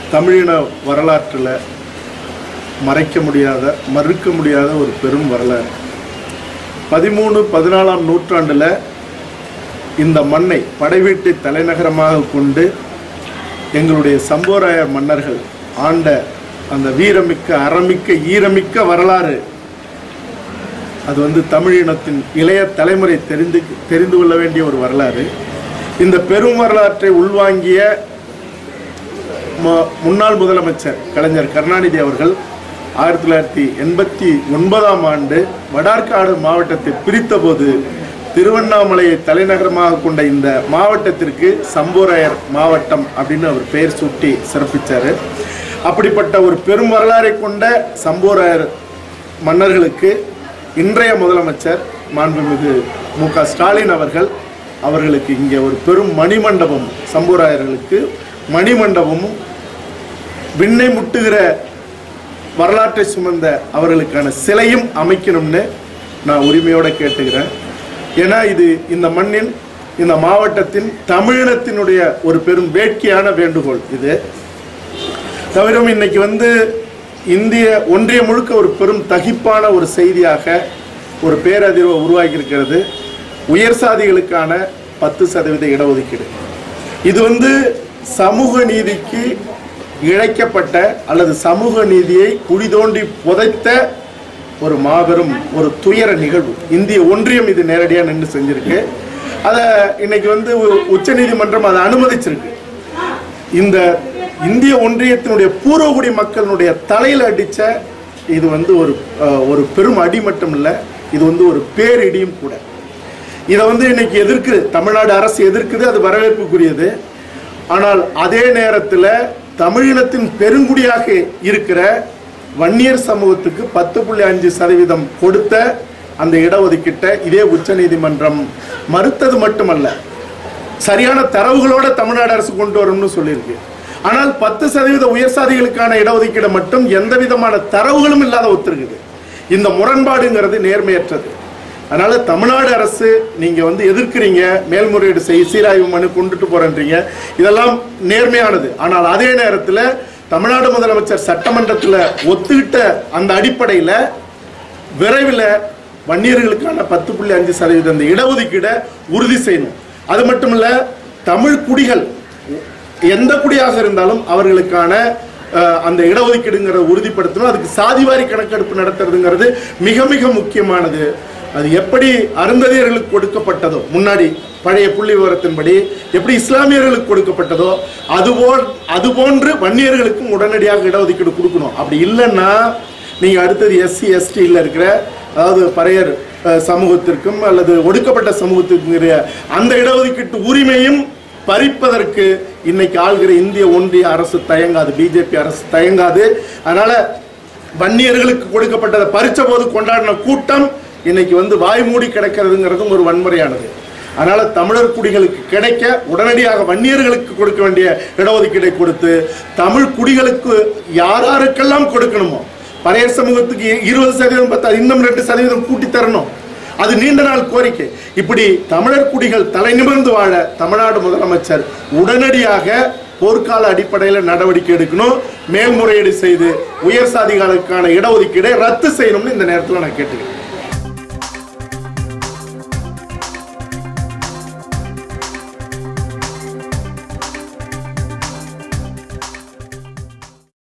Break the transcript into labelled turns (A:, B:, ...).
A: தமிழின வரலாற்றில் மறைக்க முடியாத மறுக்க முடியாத ஒரு பெரும் வரலாறு பதிமூணு பதினாலாம் நூற்றாண்டில் இந்த மண்ணை படைவீட்டை தலைநகரமாக கொண்டு எங்களுடைய சம்போராய மன்னர்கள் ஆண்ட அந்த வீரமிக்க அறமிக்க ஈரமிக்க வரலாறு அது வந்து தமிழினத்தின் இளைய தலைமுறை தெரிந்து தெரிந்து கொள்ள வேண்டிய ஒரு வரலாறு இந்த பெரும் வரலாற்றை உள்வாங்கிய ம- முன்னாள் முதலமைச்சர் கலைஞர் கருணாநிதி அவர்கள் ஆயிரத்தி தொள்ளாயிரத்தி எண்பத்தி ஒன்பதாம் ஆண்டு வடார்காடு மாவட்டத்தை பிரித்தபோது திருவண்ணாமலையை தலைநகரமாக கொண்ட இந்த மாவட்டத்திற்கு சம்போராயர் மாவட்டம் அப்படின்னு அவர் பெயர் சூட்டி சிறப்பிச்சார் அப்படிப்பட்ட ஒரு பெரும் வரலாறை கொண்ட சம்போராயர் மன்னர்களுக்கு இன்றைய முதலமைச்சர் மாண்புமிகு மு க ஸ்டாலின் அவர்கள் அவர்களுக்கு இங்கே ஒரு பெரும் மணிமண்டபம் சம்பூராயர்களுக்கு மணிமண்டபமும் விண்ணை முட்டுகிற வரலாற்றை சுமந்த அவர்களுக்கான சிலையும் அமைக்கணும்னு நான் உரிமையோட கேட்டுக்கிறேன் ஏன்னா இது இந்த மண்ணின் இந்த மாவட்டத்தின் தமிழினத்தினுடைய ஒரு பெரும் வேட்கையான வேண்டுகோள் இது தவிர இன்னைக்கு வந்து இந்திய ஒன்றிய முழுக்க ஒரு பெரும் தகிப்பான ஒரு செய்தியாக ஒரு பேரதிர்வை உருவாக்கி இருக்கிறது உயர் சாதிகளுக்கான பத்து சதவீத இடஒதுக்கீடு இது வந்து சமூக நீதிக்கு இழைக்கப்பட்ட அல்லது சமூக நீதியை குழி தோண்டி புதைத்த ஒரு மாபெரும் ஒரு துயர நிகழ்வு இந்திய ஒன்றியம் இது நேரடியாக நின்று செஞ்சிருக்கு அதை இன்னைக்கு வந்து உச்சநீதிமன்றம் அதை அனுமதிச்சிருக்கு இந்த இந்திய ஒன்றியத்தினுடைய பூர்வகுடி மக்களினுடைய தலையில் அடிச்ச இது வந்து ஒரு அஹ், ஒரு பெரும் அடி மட்டும் இல்லை இது வந்து ஒரு பேரிடியும் கூட இதை வந்து இன்னைக்கு எதிர்க்குது தமிழ்நாடு அரசு எதிர்க்குது அது வரவேற்புக்குரியது ஆனால் அதே நேரத்தில் தமிழினத்தின் பெருங்குடியாக இருக்கிற வன்னியர் சமூகத்துக்கு பத்து புள்ளி அஞ்சு சதவீதம் கொடுத்த அந்த இடஒதுக்கீட்டை இதே உச்சநீதிமன்றம் மறுத்தது மட்டுமல்ல சரியான தரவுகளோட தமிழ்நாடு அரசு கொண்டு வரும்னு சொல்லியிருக்கு ஆனால் பத்து சதவீத உயர் சாதிகளுக்கான இடஒதுக்கீடு மட்டும் எந்த விதமான தரவுகளும் இல்லாத ஒத்துருக்குது இந்த முரண்பாடுங்கிறது நேர்மையற்றது அதனால தமிழ்நாடு அரசு நீங்க வந்து எதிர்க்கிறீங்க மேல்முறையீடு செய் சீராய்வு மனு கொண்டுட்டு போறேன்றீங்க இதெல்லாம் நேர்மையானது ஆனால் அதே நேரத்தில் தமிழ்நாடு முதலமைச்சர் சட்டமன்றத்தில் ஒத்துக்கிட்ட அந்த அடிப்படையில் விரைவில் வன்னியர்களுக்கான பத்து புள்ளி அஞ்சு சதவீதம் அந்த இடஒதுக்கீடை உறுதி செய்யணும் அது மட்டும் இல்ல தமிழ் குடிகள் எந்த குடியாக இருந்தாலும் அவர்களுக்கான அஹ், அந்த இடஒதுக்கீடுங்கிறத உறுதிப்படுத்தணும் அதுக்கு சாதிவாரி கணக்கெடுப்பு நடத்துறதுங்கிறது மிக மிக முக்கியமானது அது எப்படி அருந்ததியர்களுக்கு கொடுக்கப்பட்டதோ முன்னாடி பழைய புள்ளி விவரத்தின்படி எப்படி இஸ்லாமியர்களுக்கு கொடுக்கப்பட்டதோ அதுபோல் அதுபோன்று வன்னியர்களுக்கும் உடனடியாக இடஒதுக்கீடு கொடுக்கணும் அப்படி இல்லைன்னா நீங்கள் அடுத்தது எஸ்சி எஸ்டியில் இருக்கிற அதாவது பறையர் அஹ், சமூகத்திற்கும் அல்லது ஒடுக்கப்பட்ட சமூகத்திற்குங்கிற அந்த இடஒதுக்கீட்டு உரிமையும் பறிப்பதற்கு இன்னைக்கு ஆள்கிற இந்திய ஒன்றிய அரசு தயங்காது பிஜேபி அரசு தயங்காது அதனால வன்னியர்களுக்கு கொடுக்கப்பட்டதை பறிச்ச போது கொண்டாடின கூட்டம் இன்னைக்கு வந்து வாய் மூடி கிடக்கிறதுங்கிறதும் ஒரு வன்முறையானது அதனால தமிழர் குடிகளுக்கு கிடைக்க உடனடியாக வன்னியர்களுக்கு கொடுக்க வேண்டிய இடஒதுக்கீடை கொடுத்து தமிழ் குடிகளுக்கு யார் யாருக்கெல்லாம் கொடுக்கணுமோ பறையர் சமூகத்துக்கு இருபது சதவீதம் பார்த்தா இன்னும் ரெண்டு சதவீதம் கூட்டி தரணும் அது நீண்ட நாள் கோரிக்கை இப்படி தமிழர் குடிகள் தலை நிமிர்ந்து வாழ தமிழ்நாடு முதலமைச்சர் உடனடியாக போர்க்கால அடிப்படையில் நடவடிக்கை எடுக்கணும் மேல்முறையீடு செய்து உயர் சாதிகளுக்கான இடஒதுக்கீடை ரத்து செய்யணும்னு இந்த நேரத்தில் நான் கேட்டுக்கிறேன்